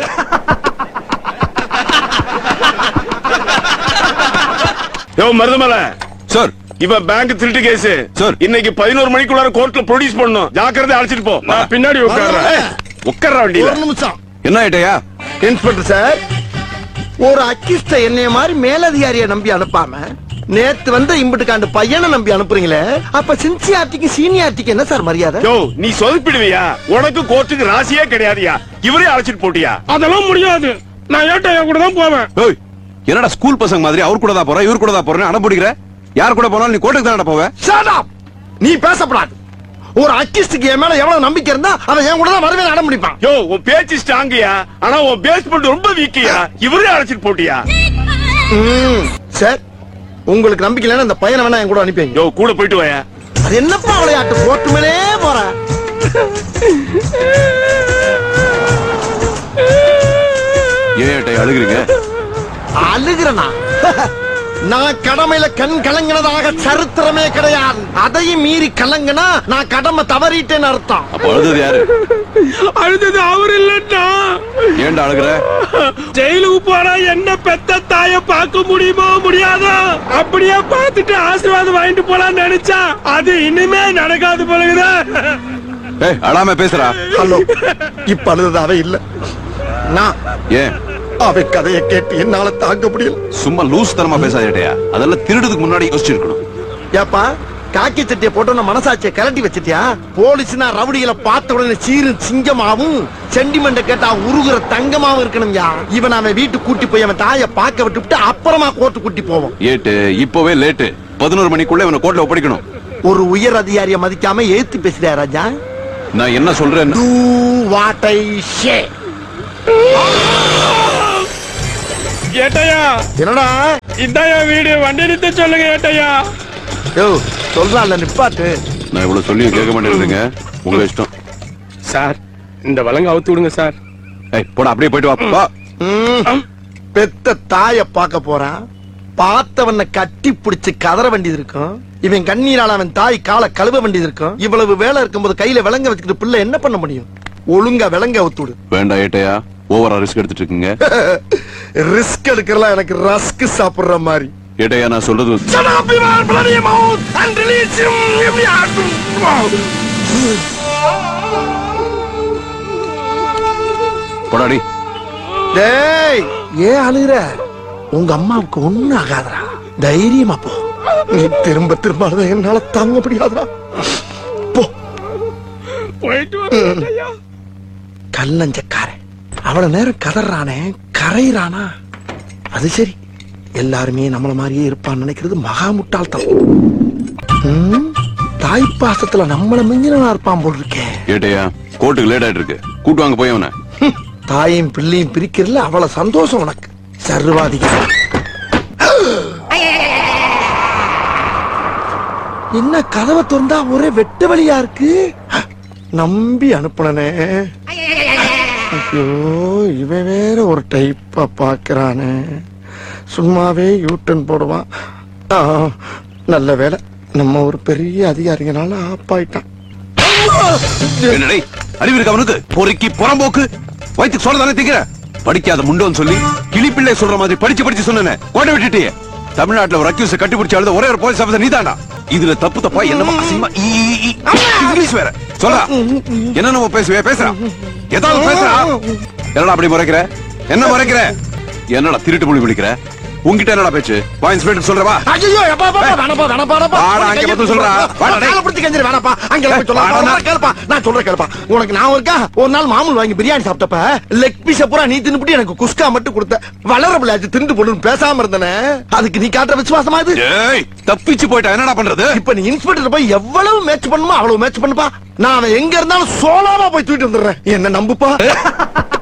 யோ Marudhamalai sir இவன் bank திருட்டு case Sir. இன்னைக்கு பதினோரு மணிக்குள்ளார கோர்ட்ல ப்ரொடியூஸ் பண்ணணும் ஜாக்கிரதை அழைச்சிட்டு போ நான் பின்னாடி உட்கார்றேன் உட்கார்ற வண்டியில ஒரு நிமிஷம் என்ன ஐட்டையா இன்ஸ்பெக்டர் சார் ஒரு அக்கிஸ்ட என்னைய மாதிரி மேலதிகாரியை நம்பி அனுப்பாம நேத்து வந்த இம்புட்டுக்காண்டு பையனை நம்பி அனுப்புறீங்களே அப்ப சின்சியாரிட்டிக்கு சீனியாரிட்டிக்கு என்ன சார் மரியாதை யோ நீ சொதப்பிடுவியா உனக்கு கோர்ட்டுக்கு ராசியே கிடையாதுயா இவரே அழைச்சிட்டு போட்டியா அதெல்லாம் முடியாது நான் ஏட்டையா கூட தான் போவேன் ஏய் என்னடா ஸ்கூல் பசங்க மாதிரி அவர் கூட தான் போறேன் இவர் கூட தான் போறேன் அடம் பிடிக்கிற யார் கூட போனாலும் நீ கோர்ட்டுக்கு தான் போவ Shut up! நீ பேசப்படாது ஒரு அக்கிஸ்டுக்கு என் மேல எவ்வளவு நம்பிக்கை இருந்தா அவன் என் கூட தான் வரவே அடம் முடிப்பான் யோ உன் பேச்சு ஸ்ட்ராங்கயா ஆனா உன் பேஸ்மெண்ட் ரொம்ப வீக்கியா இவரே அழைச்சிட்டு போட்டியா ம், சார் உங்களுக்கு நம்பிக்கை இல்லைன்னா அந்த பையனை வேணா என் கூட அனுப்பிங்க யோ கூட போயிட்டு வாயா அது என்னப்பா விளையாட்டு போட்டு மேலே போற ஏன் ஐட்டையா அழுகுறீங்க அழுகிறனா நான் கடமையில கண் கலங்கினதாக சரித்திரமே கிடையாது அதையும் மீறி கலங்கினா நான் கடமை தவறிட்டேன்னு அர்த்தம் அப்ப அழுதது யாரு அழுதது அவர் இல்லன்னா ஏன்டா அழுகுற ஜெயிலுக்கு போனா என்ன பெத்த தாய பார்க்க முடியுமோ முடியாதோ அப்படியே பார்த்துட்டு ஆசீர்வாதம் வாங்கிட்டு போலாம்னு நினைச்சா அது இனிமே நடக்காது போலகுதா ஏய் அழாம பேசுறா ஹலோ இப்ப அழுதது அவ இல்ல நான் ஏன் அவ கதையை கேட்டு என்னால தாங்க முடியல சும்மா லூஸ் தரமா பேசாத ஐட்டையா அதெல்லாம் திருடுறதுக்கு முன்னாடி யோசிச்சிருக்கணும் ஏப்பா காக்கி சட்டியை போட்டு மனசாட்சியை கலட்டி வச்சிட்டியா போலீஸ்னா ரவுடிகளை பார்த்த உடனே சீரு சிங்கமாவும் சென்டிமெண்ட் கேட்டா உருகுற தங்கமாவும் இருக்கணும்யா இவன் அவன் வீட்டுக்கு கூட்டி போய் அவன் தாயை பார்க்க விட்டுவிட்டு அப்புறமா கோர்ட்டு கூட்டி போவோம் ஏட்டு இப்பவே லேட்டு பதினோரு மணிக்குள்ள இவனை கோர்ட்ல ஒப்படைக்கணும் ஒரு உயர் அதிகாரியை மதிக்காம ஏத்து பேசுறியா ராஜா நான் என்ன சொல்றேன் டூ வாட் ஐ ஷே ஏட்டையா என்னடா இதான் என் வீடு வண்டி நிறுத்த சொல்லுங்க ஏட்டையா யோ சொல்றான்ல நிப்பாட்டு நான் இவ்வளவு சொல்லியும் கேட்க மாட்டேங்கிறீங்க உங்க இஷ்டம் சார் இந்த வழங்க அவுத்து விடுங்க சார் ஏய் போடா அப்படியே போயிட்டு வா வா ம். பெத்த தாய பார்க்க போறான் பார்த்தவன கட்டி பிடிச்சு கதற வேண்டியது இருக்கும் இவன் கண்ணீரால அவன் தாய் காலை கழுவ வேண்டியது இருக்கும் இவ்வளவு வேலை இருக்கும்போது கையில விலங்க வச்சுக்கிட்டு பிள்ளை என்ன பண்ண முடியும் ஒழுங்கா விலங்க ஒத்துடு வேண்டாம் ஏட்டையா ஓவரா ரிஸ்க் எடுத்துட்டு இருக்கீங்க ரிஸ்க் எடுக்கிறலாம் எனக்கு ரஸ்க் சாப்பிடுற மாதிரி ஏட்டையா நான் சொல்றது Shut up, you are bloody mouth and release him immediately. போடாடி டேய் ஏன் அழுகுற உங்க அம்மாவுக்கு ஒண்ணு ஆகாதடா தைரியமா போ நீ திரும்ப திரும்ப அழுத என்னால தாங்க முடியாதடா போ போயிட்டு வரேன் ஏட்டையா கல்லஞ்சக்காரன் அவ்வளவு நேரம் கதறானே கரையிறானா அது சரி எல்லாருமே நம்மள மாதிரியே இருப்பான்னு நினைக்கிறது மகா முட்டாள்தனம் ம், தாய்ப்பாசத்துல நம்மள மிஞ்சினா இருப்பான் போல் இருக்கே ஏட்டையா கோர்ட்டுக்கு லேட் ஆயிட்டு இருக்கு கூட்டு வாங்க போய் அவனை ஹம், தாயும் பிள்ளையும் பிரிக்கிறதுல அவ்வளவு சந்தோஷம் உனக்கு சர்வாதிகாரி என்ன கதவை திறந்தா ஒரே வெட்டு வழியா இருக்கு நம்பி அனுப்புனனே ஐயோ இவன் வேற ஒரு டைப்பா பாக்குறானே சும்மாவே யூட்டன் போடுவான் ஆ, நல்ல வேலை நம்ம ஒரு பெரிய அதிகாரிங்கனால ஆப்பாயிட்டான் என்னடே அறிவு இருக்கு அவனுக்கு பொறுக்கி புறம்போக்கு வயிற்று சொல்ல தானே திங்கிற படிக்காத முண்டோன்னு சொல்லி கிளிப்பிள்ளை சொல்ற மாதிரி படிச்சு படிச்சு சொன்னேனே கோட்டை விட்டுட்டியே தமிழ்நாட்டுல ஒரு அக்யூஸ் கட்டிப்பிடிச்சு அழுத ஒரே ஒரு போலீஸ் ஆஃபீஸர் நீதான்டா இதுல தப்பு தப்பா என்னமோ அசிங்கமா ஈ, ஈ, ஈ. இங்கிலீஷ் வேற சொல்றா என்ன நம்ம பேசுவே பேசுறா ஏதாவது பேசுறா என்னடா அப்படி முறைக்கிற என்ன முறைக்கிற என்னடா திருட்டு மொழி விழிக்கிற உன்கிட்ட என்னடா பேச்சு வா இன்ஸ்பெக்டர் சொல்றவா ஐயோ எப்பா எப்பா, எப்பா, வேணாப்பா வேணாப்பா வேணாப்பா வாடா, அங்க வந்து சொல்றா. வாடா, டேய். காலை பிடிச்சு கெஞ்சிரு வேணாப்பா அங்க போய் ஏய், சொல்லலாம் வாடா, நான் கேளுப்பா நான் சொல்றேன் கேளுப்பா உனக்கு நான் இருக்கா ஒரு நாள் மாமூல் வாங்கி பிரியாணி சாப்பிட்டப்ப லெக் பீஸ பூரா நீ தின்னுபிட்டு எனக்கு குஸ்கா மட்டும் கொடுத்த வளர பிள்ளையாச்சு திண்டு போடுன்னு பேசாம இருந்தனே அதுக்கு நீ காட்டுற விசுவாசமா இது ஏய் தப்பிச்சு போயிட்டா என்னடா பண்றது இப்ப நீ இன்ஸ்பெக்டர் போய் எவ்வளவு மேட்ச் பண்ணுமோ அவ்வளவு மேட்ச் பண்ணுப்பா நான் அவன் எங்க இருந்தாலும் சோலாவா போய் தூக்கிட்டு வந்துடுறேன் என்ன நம்புப்பா